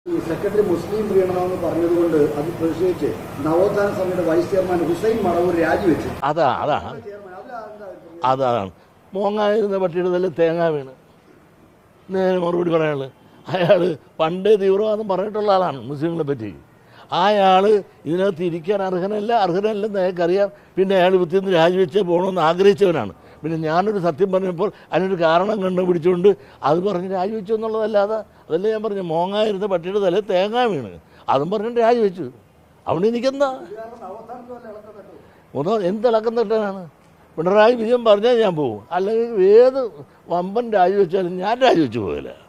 ഈ സെക്രട്ടറി മുസ്ലിം പ്രീണനമെന്ന് പറഞ്ഞതുകൊണ്ട് അത് പ്രതിഷേധിച്ച് നവോത്ഥാന സമിതിയുടെ വൈസ് ചെയർമാൻ ഹുസൈൻ മടവൂർ രാജിവെച്ചു അതാ അതാണ് ചെയർമാൻ അതിലാ എന്താ അഭിപ്രായം? അതാണ് മോങ്ങായിരുന്ന പട്ടിയുടെ തല്ലിൽ തേങ്ങ വീണ് നേരെ മറുപടി പറയാനുള്ളത് അയാൾ പണ്ടേ തീവ്രവാദം പറഞ്ഞിട്ടുള്ള ആളാണ് മുസ്ലിങ്ങളെ പറ്റി ആ ആൾ ഇതിനകത്ത് ഇരിക്കാൻ അർഹനല്ല അർഹനല്ലെന്ന് അയാൾക്കറിയാം പിന്നെ അയാൾ വൃത്തിയിൽ നിന്ന് രാജിവെച്ചേ പോകണമെന്ന് ആഗ്രഹിച്ചവനാണ് പിന്നെ ഞാനൊരു സത്യം പറഞ്ഞപ്പോൾ അതിനൊരു കാരണം കണ്ടുപിടിച്ചുകൊണ്ട് അത് പറഞ്ഞ് രാജിവെച്ചു എന്നുള്ളതല്ലാതെ അതല്ലേ ഞാൻ പറഞ്ഞു മോങ്ങായിരുന്ന പട്ടിയുടെ തലയിൽ തേങ്ങ വീണ് അതും പറഞ്ഞിട്ട് രാജിവെച്ചു അവിടെ എനിക്കെന്താ ഇത് കാരണം നവോത്ഥാനത്തിൽ വല്ല ഇളക്കം തട്ടുമോ? ഒന്ന് എന്തിളക്കം തട്ടാനാണ് പിണറായി വിജയൻ പറഞ്ഞാൽ ഞാൻ പോകും അല്ലെങ്കിൽ ഏത് വമ്പൻ രാജിവെച്ചാലും ഞാൻ രാജിവെച്ച് പോകില്ല